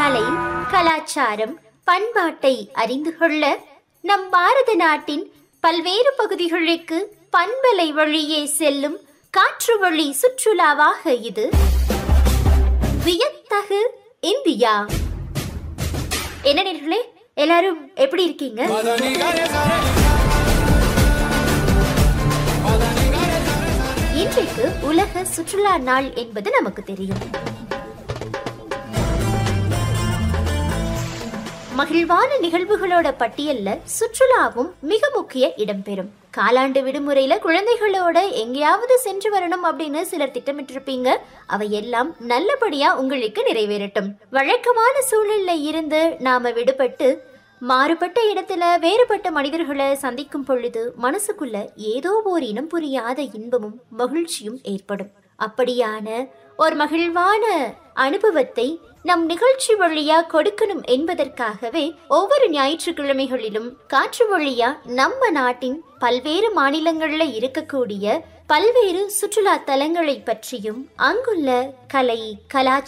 கலை கலாச்சாரம் பண்பாட்டை அறிந்து கொள்ள நம் பாரத நாட்டின் பல்வேறு பகுதிகளுக்கு பண்பலை வழியே செல்லும் காற்று வழி சுற்றுலாவாக இது வியத்தகு இந்தியா என்ன நேர்களே எல்லாரும் எப்படி இருக்கீங்க இன்றைக்கு உலக சுற்றுலா நாள் என்பது நமக்கு தெரியும் மகிழ்வான நிகழ்வுகளோட பட்டியல்ல சுற்றுலாவும் மிக முக்கிய இடம்பெறும் காலாண்டு விடுமுறையில குழந்தைகளோட எங்கேயாவது சென்று வரணும் அப்படின்னு சிலர் திட்டமிட்டிருப்பீங்க அவையெல்லாம் நல்லபடியா உங்களுக்கு நிறைவேறட்டும் வழக்கமான சூழல்ல இருந்து நாம விடுபட்டு மாறுபட்ட இடத்துல வேறுபட்ட மனிதர்களை சந்திக்கும் பொழுது மனசுக்குள்ள ஏதோ ஓர் இனம் புரியாத இன்பமும் மகிழ்ச்சியும் ஏற்படும் அப்படியான ஒரு மகிழ்வான அனுபவத்தை நம் நிகழ்ச்சி வழியா கொடுக்கணும் என்பதற்காகவே ஒவ்வொரு ஞாயிற்றுக்கிழமைகளிலும் காற்று வழியா நம்ம நாட்டின் பல்வேறு மாநிலங்கள்ல இருக்கக்கூடிய பல்வேறு சுற்றுலா தலங்களை பற்றியும் அங்குள்ள கலை கலாச்சாரம்